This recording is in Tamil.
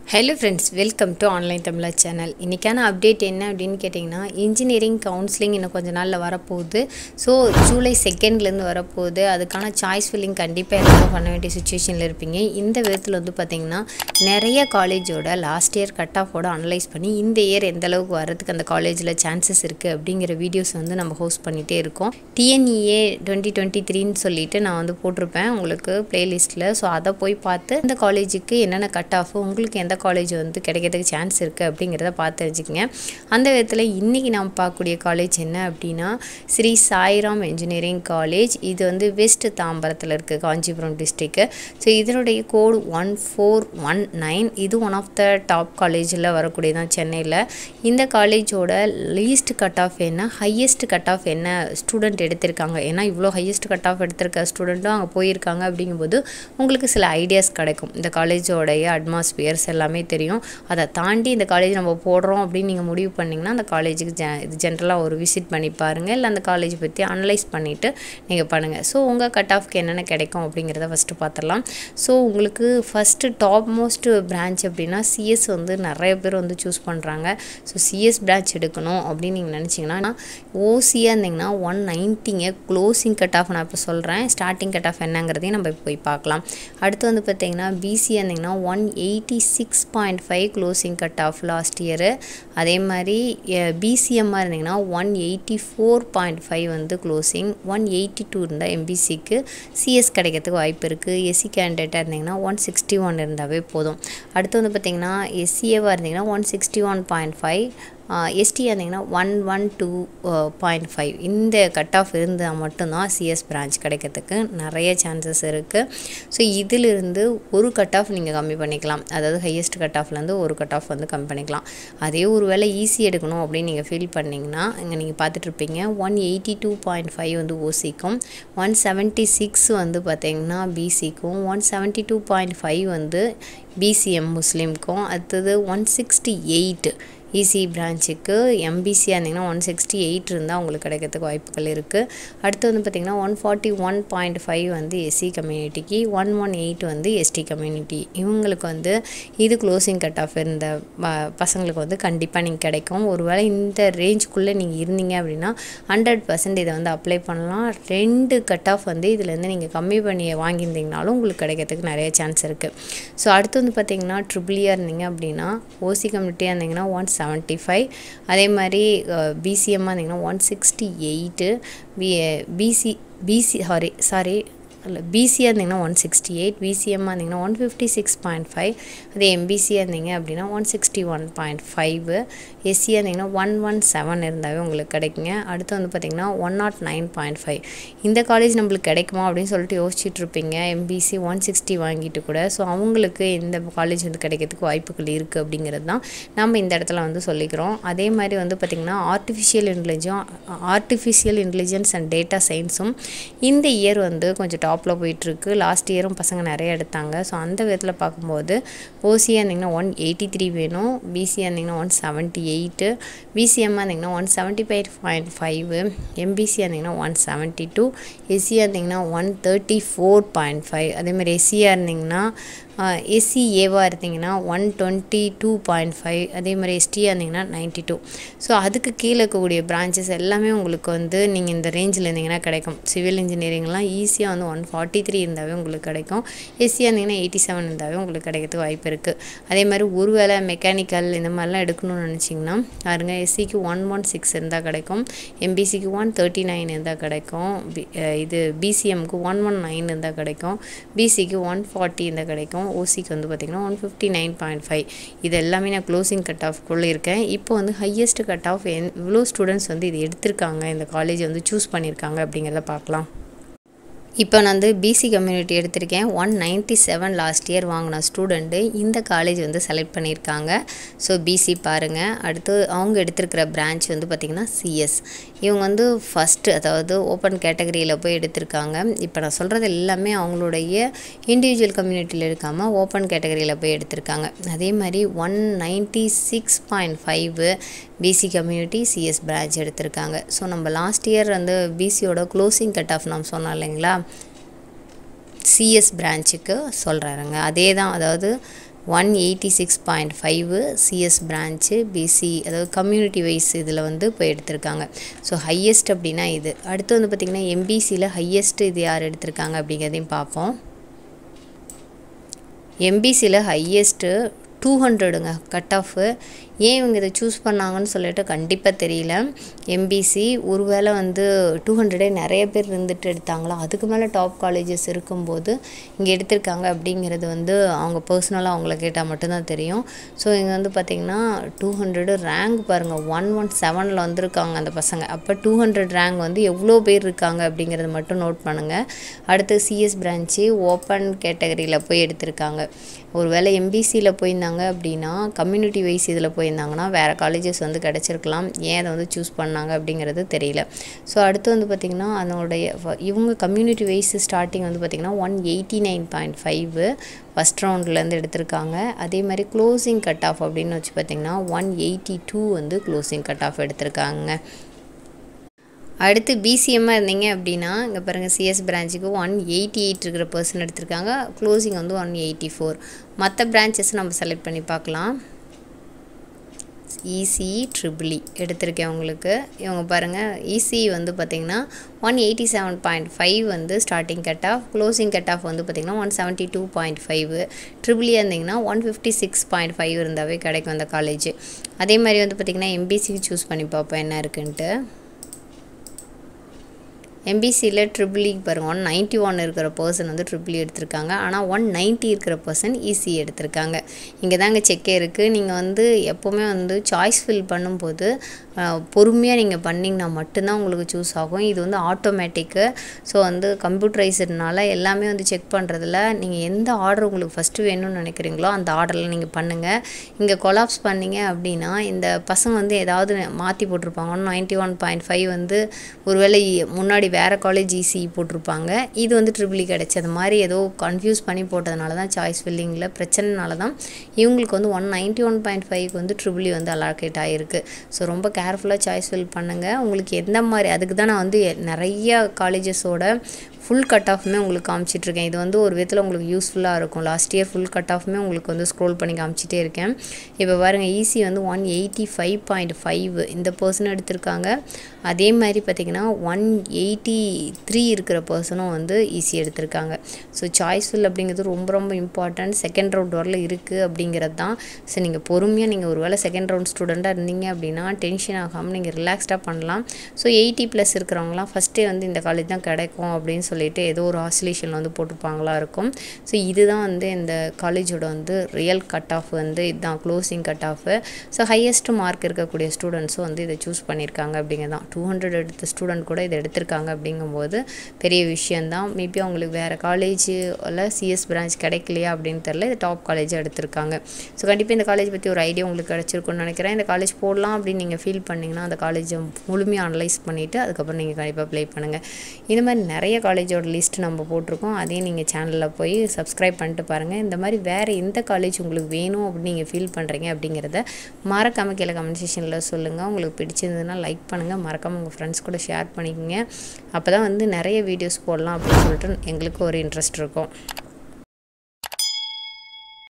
hello friends welcome to online Tamizha channel இன்றைக்கான அப்டேட் என்ன அப்படின்னு கேட்டிங்கன்னா இன்ஜினியரிங் கவுன்சிலிங் இன்னும் கொஞ்சம் நாளில் வரப்போகுது ஸோ ஜூலை செகண்ட்லேருந்து வரப்போகுது அதுக்கான சாய்ஸ் ஃபில்லிங் கண்டிப்பாக எல்லாரும் பண்ண வேண்டிய சுச்சுவேஷனில் இருப்பீங்க இந்த விதத்தில் வந்து பார்த்திங்கன்னா நிறைய காலேஜோட லாஸ்ட் இயர் கட் ஆஃபோட அனலைஸ் பண்ணி இந்த இயர் எந்த அளவுக்கு வரதுக்கு அந்த காலேஜில் சான்சஸ் இருக்குது அப்படிங்கிற வீடியோஸ் வந்து நம்ம ஹோஸ்ட் பண்ணிகிட்டே இருக்கோம் டிஎன்இஏ டுவெண்ட்டி டுவெண்ட்டி த்ரீன்னு சொல்லிட்டு நான் வந்து போட்டிருப்பேன் உங்களுக்கு பிளேலிஸ்ட்டில் ஸோ அதை போய் பார்த்து இந்த காலேஜுக்கு என்னென்ன கட் ஆஃப் உங்களுக்கு எந்த காலேஜ் வந்து கிடைக்கிறதுக்கு சான்ஸ் இருக்குது அப்படிங்கிறத பார்த்து தெரிஞ்சுக்கங்க அந்த விதத்தில் இன்றைக்கி நாம் பார்க்கக்கூடிய காலேஜ் என்ன அப்படின்னா ஸ்ரீ சாய்ராம் இன்ஜினியரிங் காலேஜ் இது வந்து வெஸ்ட் தாம்பரத்தில் இருக்குது காஞ்சிபுரம் டிஸ்ட்ரிக்கு ஸோ இதனுடைய code one four one nine இது ஒன் ஆஃப் த டாப் காலேஜில் வரக்கூடிய தான் சென்னையில் இந்த காலேஜோட லீஸ்ட் கட் ஆஃப் என்ன ஹையஸ்ட் கட் ஆஃப் என்ன ஸ்டூடெண்ட் எடுத்திருக்காங்க ஏன்னா இவ்வளோ ஹையஸ்ட் கட் ஆஃப் எடுத்திருக்க ஸ்டூடெண்ட்டும் அங்கே போயிருக்காங்க அப்படிங்கும்போது உங்களுக்கு சில ஐடியாஸ் கிடைக்கும் இந்த காலேஜோடைய அட்மாஸ்பியர்ஸ் எல்லாமே தெரியும் அதை தாண்டி இந்த காலேஜ் நம்ம போடுறோம் அப்படின்னு நீங்கள் முடிவு பண்ணிங்கன்னா அந்த காலேஜுக்கு ஜ இது ஜென்ரலாக ஒரு விசிட் பண்ணி பாருங்கள் இல்லை அந்த காலேஜ் பற்றி அனலைஸ் பண்ணிவிட்டு நீங்கள் பண்ணுங்கள் ஸோ உங்கள் கட் ஆஃப்க்கு என்னென்ன கிடைக்கும் அப்படிங்கிறத ஃபஸ்ட்டு பார்த்துடலாம் ஸோ உங்களுக்கு ஃபஸ்ட்டு டாப் மோஸ்ட் பிரான்ச் அப்படின்னா சிஎஸ் வந்து நிறைய பேர் வந்து சூஸ் பண்ணுறாங்க ஸோ சிஎஸ் பிரான்ச் எடுக்கணும் அப்படின்னு நீங்கள் நினச்சிங்கன்னா ஓசியாக இருந்தீங்கன்னா ஒன் நைன்ட்டிங்க க்ளோசிங் கட் ஆஃப் நான் இப்போ சொல்கிறேன் ஸ்டார்டிங் கட் ஆஃப் என்னங்கிறதையும் நம்ம போய் பார்க்கலாம் அடுத்து வந்து பார்த்தீங்கன்னா பிசியாக இருந்தீங்கன்னா one eighty six point five closing cut off last year அதே மாதிரி பிசிஎம்மாக இருந்தீங்கன்னா one eighty four point five வந்து க்ளோசிங் ஒன் எயிட்டி டூ இருந்தால் எம்பிசிக்கு சிஎஸ் கிடைக்கிறதுக்கு வாய்ப்பு இருக்குது எஸ்சி கேண்டிடேட்டாக இருந்தீங்கன்னா ஒன் சிக்ஸ்டி ஒன் இருந்தாவே போதும் அடுத்து வந்து பார்த்திங்கன்னா எஸ்சிஏவாக இருந்தீங்கன்னா one sixty one point five ST இருந்தீங்கன்னா one one two point five இந்த கட் ஆஃப் இருந்தால் மட்டும்தான் சிஎஸ் பிரான்ச் கிடைக்கிறதுக்கு நிறைய சான்சஸ் இருக்குது ஸோ இதிலிருந்து ஒரு கட் ஆஃப் நீங்கள் கம்மி பண்ணிக்கலாம் அதாவது ஹையஸ்ட் கட் ஆஃப்லேருந்து ஒரு கட் ஆஃப் வந்து கம்மி பண்ணிக்கலாம் அதே ஒரு வேளை ஈஸி எடுக்கணும் அப்படின்னு நீங்கள் ஃபீல் பண்ணிங்கன்னா இங்கே நீங்கள் பார்த்துட்ருப்பீங்க one eighty two point five வந்து ஓசிக்கும் ஒன் செவன்ட்டி சிக்ஸ் வந்து பார்த்திங்கன்னா பிசிக்கும் one seventy two point five வந்து பிசிஎம் முஸ்லீம்க்கும் அடுத்தது ஒன் சிக்ஸ்டி எயிட் இசி பிரான்ச்சுக்கு எம்பிசியாக இருந்தீங்கன்னா ஒன் சிக்ஸ்டி எயிட் இருந்தால் உங்களுக்கு கிடைக்கிறதுக்கு வாய்ப்புகள் இருக்குது அடுத்து வந்து பார்த்திங்கன்னா one forty one point five வந்து எஸ்சி கம்யூனிட்டிக்கு ஒன் ஒன் எயிட் வந்து எஸ்டி கம்யூனிட்டி இவங்களுக்கு வந்து இது க்ளோசிங் கட் ஆஃப் இருந்த பசங்களுக்கு வந்து கண்டிப்பாக நீங்கள் கிடைக்கும் ஒருவேளை இந்த ரேஞ்சுக்குள்ளே நீங்கள் இருந்தீங்க அப்படின்னா ஹண்ட்ரட் பர்சன்ட் இதை வந்து அப்ளை பண்ணலாம் ரெண்டு கட் ஆஃப் வந்து இதுலேருந்து நீங்கள் கம்மி பண்ணி வாங்கியிருந்தீங்கனாலும் உங்களுக்கு கிடைக்கிறதுக்கு நிறைய சான்ஸ் இருக்குது ஸோ அடுத்து வந்து பார்த்திங்கன்னா ட்ரிபிளியாக இருந்தீங்க அப்படின்னா ஓசி கம்யூனிட்டியாக இருந்தீங்கன்னா ஒன் செவன்ட்டி ஃபைவ் அதே மாதிரி பிசிஎம்மாக இருந்தீங்கன்னா one sixty eight B BC BC sorry sorry இல்லை பிசியாக இருந்தீங்கன்னா ஒன் சிக்ஸ்டி எயிட் பிசிஎம்மாக இருந்தீங்கன்னா one fifty six point five அதே எம்பிசியாக இருந்தீங்க அப்படின்னா one sixty one point five எஸ்சியாக இருந்தீங்கன்னா ஒன் ஒன் செவன் இருந்தாவே உங்களுக்கு கிடைக்குங்க அடுத்து வந்து பார்த்திங்கன்னா one nought nine point five இந்த காலேஜ் நம்மளுக்கு கிடைக்குமா அப்படின்னு சொல்லிட்டு யோசிச்சுட்டு இருப்பீங்க எம்பிசி ஒன் சிக்ஸ்டி வாங்கிட்டு கூட ஸோ அவங்களுக்கு இந்த காலேஜ் வந்து கிடைக்கிறதுக்கு வாய்ப்புகள் இருக்குது அப்படிங்கிறது தான் நம்ம இந்த இடத்துல வந்து சொல்லிக்கிறோம் அதே மாதிரி வந்து பார்த்திங்கன்னா artificial intelligence artificial intelligence and data சயின்ஸும் இந்த இயர் வந்து கொஞ்சம் டாப்பில் போயிட்டுருக்கு லாஸ்ட் இயரும் பசங்க நிறைய எடுத்தாங்க ஸோ அந்த விதத்தில் பார்க்கும்போது ஓசியாக இருந்திங்கன்னா ஒன் எயிட்டி த்ரீ வேணும் பிசியாக இருந்திங்கன்னா ஒன் செவன்ட்டி எயிட்டு பிசிஎம்மாக இருந்திங்கன்னா one seventy five point five எம்பிசியாக இருந்திங்கன்னா ஒன் செவன்ட்டி டூ எஸ்சியாக இருந்திங்கன்னா one thirty four point five அதேமாதிரி எஸ்சியாக இருந்திங்கன்னா எஸ்சி ஏவாக இருந்தீங்கன்னா one twenty two point five அதே மாதிரி எஸ்டியாக இருந்தீங்கன்னா நைன்ட்டி டூ ஸோ அதுக்கு கீழே இருக்கக்கூடிய பிரான்ச்சஸ் எல்லாமே உங்களுக்கு வந்து நீங்கள் இந்த ரேஞ்சில் இருந்தீங்கன்னா கிடைக்கும் சிவில் இன்ஜினியரிங்லாம் ஈஸியாக வந்து ஒன் ஃபார்ட்டி த்ரீ இருந்தாவே உங்களுக்கு கிடைக்கும் எஸ்சியாக இருந்தீங்கன்னா எயிட்டி செவன் இருந்தாவே உங்களுக்கு கிடைக்கிறதுக்கு வாய்ப்பு இருக்குது அதே மாதிரி ஒரு வேளை மெக்கானிக்கல் இந்த மாதிரிலாம் எடுக்கணும்னு நினச்சிங்கன்னா பாருங்க எஸ்சிக்கு ஒன் ஒன் சிக்ஸ் இருந்தால் கிடைக்கும் எம்பிசிக்கு ஒன் தேர்ட்டி நைன் இருந்தால் கிடைக்கும் இது பிசிஎம்க்கு ஒன் ஒன் நைன் இருந்தால் கிடைக்கும் பிசிக்கு ஒன் ஃபார்ட்டி இருந்தால் கிடைக்கும் ஓசிக்கு வந்து பார்த்திங்கன்னா one fifty nine point five இது எல்லாமே நான் க்ளோசிங் கட் ஆஃப்குள்ளே இருக்கேன் இப்போ வந்து ஹையஸ்ட் கட் ஆஃப் என் இவ்வளோ ஸ்டூடெண்ட்ஸ் வந்து இது எடுத்திருக்காங்க இந்த காலேஜ் வந்து சூஸ் பண்ணியிருக்காங்க அப்படிங்கிறத பார்க்கலாம் இப்போ நான் வந்து பிசி கம்யூனிட்டி எடுத்திருக்கேன் one ninety seven last year வாங்கின ஸ்டூடெண்ட்டு இந்த காலேஜ் வந்து செலக்ட் பண்ணியிருக்காங்க ஸோ பிசி பாருங்கள் அடுத்து அவங்க எடுத்திருக்கிற பிரான்ச் வந்து பார்த்திங்கன்னா சிஎஸ் இவங்க வந்து ஃபஸ்ட்டு அதாவது ஓப்பன் கேட்டகரியில் போய் எடுத்திருக்காங்க இப்போ நான் சொல்கிறது எல்லாமே அவங்களுடைய இண்டிவிஜுவல் கம்யூனிட்டியில் இருக்காமல் ஓப்பன் கேட்டகரியில் போய் எடுத்திருக்காங்க அதே மாதிரி one ninety six point five BC community CS branch எடுத்திருக்காங்க ஸோ நம்ம லாஸ்ட் இயர் வந்து பிசியோட க்ளோசிங் கட் ஆஃப் நாம் சொன்னோம் இல்லைங்களா சிஎஸ் பிரான்ச்சுக்கு சொல்கிறாருங்க அதே தான் அதாவது one eighty six point five CS branch BC அதாவது கம்யூனிட்டி வைஸ் இதில் வந்து போய் எடுத்திருக்காங்க ஸோ ஹையஸ்ட் அப்படின்னா இது அடுத்து வந்து பார்த்திங்கன்னா எம்பிசியில் ஹையஸ்ட் இது யார் எடுத்திருக்காங்க அப்படிங்கிறதையும் பார்ப்போம் எம்பிசியில் ஹையஸ்ட்டு டூ ஹண்ட்ரடுங்க கட் ஆஃபு ஏன் இவங்க இதை சூஸ் பண்ணாங்கன்னு சொல்லிட்டு கண்டிப்பாக தெரியல எம்பிசி ஒருவேளை வந்து டூ ஹண்ட்ரடே நிறைய பேர் இருந்துட்டு எடுத்தாங்களா அதுக்கு மேலே டாப் காலேஜஸ் இருக்கும்போது இங்கே எடுத்திருக்காங்க அப்படிங்கிறது வந்து அவங்க பர்சனலாக அவங்கள கேட்டால் மட்டும்தான் தெரியும் ஸோ இங்கே வந்து பார்த்திங்கன்னா டூ ஹண்ட்ரடு ரேங்க் பாருங்கள் ஒன் ஒன் செவனில் வந்திருக்காங்க அந்த பசங்க அப்போ டூ ஹண்ட்ரட் ரேங்க் வந்து எவ்வளோ பேர் இருக்காங்க அப்படிங்கிறத மட்டும் நோட் பண்ணுங்கள் அடுத்து சிஎஸ் பிரான்ச்சு ஓப்பன் கேட்டகரியில் போய் எடுத்திருக்காங்க ஒருவேளை எம்பிசியில் போயிருந்தாங்க அப்படின்னா கம்யூனிட்டி வைஸ் இதில் போயிருந்தாங்கன்னா வேறு காலேஜஸ் வந்து கிடச்சிருக்கலாம் ஏன் அதை வந்து சூஸ் பண்ணாங்க அப்படிங்கிறது தெரியல ஸோ அடுத்து வந்து பார்த்திங்கன்னா அதனுடைய இவங்க கம்யூனிட்டி வைஸ் ஸ்டார்டிங் வந்து பார்த்திங்கன்னா one eighty nine point five first ரவுண்ட்லேருந்து எடுத்திருக்காங்க அதே மாதிரி க்ளோசிங் கட் ஆஃப் அப்படின்னு வச்சு பார்த்திங்கன்னா ஒன் எயிட்டி டூ வந்து க்ளோசிங் கட் ஆஃப் எடுத்திருக்காங்க அடுத்து பிசிஎம்மாக இருந்தீங்க அப்படின்னா இங்கே பாருங்கள் சிஎஸ் பிரான்ச்சுக்கு ஒன் எயிட்டி எயிட் இருக்கிற பர்சன் எடுத்திருக்காங்க க்ளோசிங் வந்து ஒன் எயிட்டி ஃபோர் மற்ற பிரான்ச்சஸ் நம்ம செலக்ட் பண்ணி பார்க்கலாம் இசி ட்ரிபிளி எடுத்திருக்கேன் உங்களுக்கு இவங்க பாருங்கள் இசி வந்து பார்த்திங்கன்னா one eighty seven point five வந்து starting cut off closing cut off வந்து பார்த்திங்கன்னா one seventy two point five ட்ரிபிளியாக இருந்திங்கன்னா one fifty six point five இருந்தாவே கிடைக்கும் அந்த காலேஜ் அதே மாதிரி வந்து பார்த்திங்கன்னா எம்பிசிக்கு சூஸ் பண்ணி பார்ப்போம் என்ன இருக்குன்ட்டு எம்பிசியில் ட்ரிபிளி பாருங்கள் ஒன் நைன்ட்டி ஒன் இருக்கிற பர்சன் வந்து ட்ரிபிளி எடுத்திருக்காங்க ஆனால் ஒன் நைன்ட்டி இருக்கிற பர்சன் ஈஸி எடுத்திருக்காங்க இங்கே தாங்க செக்கே இருக்குது நீங்கள் வந்து எப்போவுமே வந்து சாய்ஸ் ஃபில் பண்ணும்போது பொறுமையாக நீங்கள் பண்ணிங்கன்னா மட்டும்தான் உங்களுக்கு சூஸ் ஆகும் இது வந்து ஆட்டோமேட்டிக்கு ஸோ வந்து கம்ப்யூட்டரைஸ்டுனால எல்லாமே வந்து செக் பண்ணுறதுல நீங்கள் எந்த ஆர்டர் உங்களுக்கு ஃபஸ்ட்டு வேணும்னு நினைக்கிறீங்களோ அந்த ஆர்டரில் நீங்கள் பண்ணுங்கள் இங்கே கொலாப்ஸ் பண்ணீங்க அப்படின்னா இந்த பசங்க வந்து ஏதாவது மாற்றி போட்டிருப்பாங்க one ninety one point five வந்து ஒருவேளை முன்னாடி வேறு காலேஜ் இசி போட்டிருப்பாங்க இது வந்து ட்ரிபிளி கிடச்சது மாதிரி ஏதோ கன்ஃபியூஸ் பண்ணி போட்டதுனால தான் சாய்ஸ் ஃபில்லிங்கில் பிரச்சனைனால தான் இவங்களுக்கு வந்து ஒன் நைன்ட்டி ஒன் பாயிண்ட் ஃபைவ்க்கு வந்து ட்ரிபிளி வந்து அலாக்கேட் ஆகிருக்கு ஸோ ரொம்ப கேர்ஃபுல்லாக சாய்ஸ் ஃபில் பண்ணுங்கள் உங்களுக்கு எந்த மாதிரி அதுக்கு தான் நான் வந்து நிறைய காலேஜஸோட ஃபுல் கட் ஆஃப்மே உங்களுக்கு காமிச்சிட்ருக்கேன் இது வந்து ஒரு விதத்தில் உங்களுக்கு யூஸ்ஃபுல்லாக இருக்கும் லாஸ்ட் இயர் ஃபுல் கட் ஆஃப்மே உங்களுக்கு வந்து ஸ்க்ரோல் பண்ணி காமிச்சிட்டே இருக்கேன் இப்போ பாருங்கள் ஈஸி வந்து one eighty five point five இந்த பர்சனும் எடுத்திருக்காங்க அதே மாதிரி பார்த்திங்கன்னா ஒன் எயிட்டி த்ரீ இருக்கிற பர்சனும் வந்து ஈஸி எடுத்திருக்காங்க ஸோ சாய்ஸ் ஃபில் அப்படிங்கிறது ரொம்ப ரொம்ப இம்பார்ட்டன்ட் செகண்ட் ரவுண்ட் வரல இருக்குது அப்படிங்கிறது தான் ஸோ நீங்கள் பொறுமையாக நீங்கள் ஒரு வேளை செகண்ட் ரவுண்ட் ஸ்டூடெண்ட்டாக இருந்தீங்க அப்படின்னா டென்ஷன் ஆகாமல் நீங்கள் ரிலாக்ஸ்டாக பண்ணலாம் ஸோ எயிட்டி ப்ளஸ் இருக்கிறவங்களாம் ஃபஸ்ட்டே வந்து இந்த காலேஜ் தான் கிடைக்கும் அப்படின்னு சொல்லி சொல்லிட்டு ஏதோ ஒரு ஆசிலேஷன் வந்து போட்டிருப்பாங்களா இருக்கும் ஸோ இதுதான் வந்து இந்த காலேஜோட வந்து ரியல் கட் ஆஃப் வந்து இதுதான் closing cut off so highest mark இருக்கக்கூடிய ஸ்டூடெண்ட்ஸும் வந்து இதை சூஸ் பண்ணியிருக்காங்க அப்படிங்கிறதான் டூ ஹண்ட்ரட் எடுத்த ஸ்டூடெண்ட் கூட இதை எடுத்திருக்காங்க அப்படிங்கும்போது பெரிய விஷயந்தான் மேபி அவங்களுக்கு வேறு காலேஜில் சிஎஸ் பிரான்ச் கிடைக்கலையா அப்படின்னு தெரில இது டாப் காலேஜாக எடுத்திருக்காங்க ஸோ கண்டிப்பாக இந்த காலேஜ் பற்றி ஒரு ஐடியா உங்களுக்கு கிடச்சிருக்குன்னு நினைக்கிறேன் இந்த காலேஜ் போடலாம் அப்படின்னு நீங்கள் ஃபீல் பண்ணிங்கன்னா அந்த காலேஜை முழுமையாக அனலைஸ் பண்ணிவிட்டு அதுக்கப்புறம் நீங்கள் கண்டிப்பாக ப்ளே பண்ணுங்கள் இந்த மாதிரி நிறைய காலேஜோட லிஸ்ட் நம்ம போட்டிருக்கோம் அதையும் நீங்கள் சேனலில் போய் சப்ஸ்கிரைப் பண்ணிட்டு பாருங்கள் இந்த மாதிரி வேறு எந்த காலேஜ் உங்களுக்கு வேணும் அப்படின்னு நீங்கள் ஃபீல் பண்ணுறீங்க அப்படிங்கிறத மறக்காமல் கீழே கமெண்ட் செஷனில் சொல்லுங்கள் உங்களுக்கு பிடிச்சிருந்ததுன்னா லைக் பண்ணுங்கள் மறக்காமல் உங்கள் ஃப்ரெண்ட்ஸ் கூட ஷேர் பண்ணிக்கோங்க அப்போ தான் வந்து நிறைய வீடியோஸ் போடலாம் அப்படின்னு சொல்லிட்டு எங்களுக்கு ஒரு இன்ட்ரெஸ்ட் இருக்கும்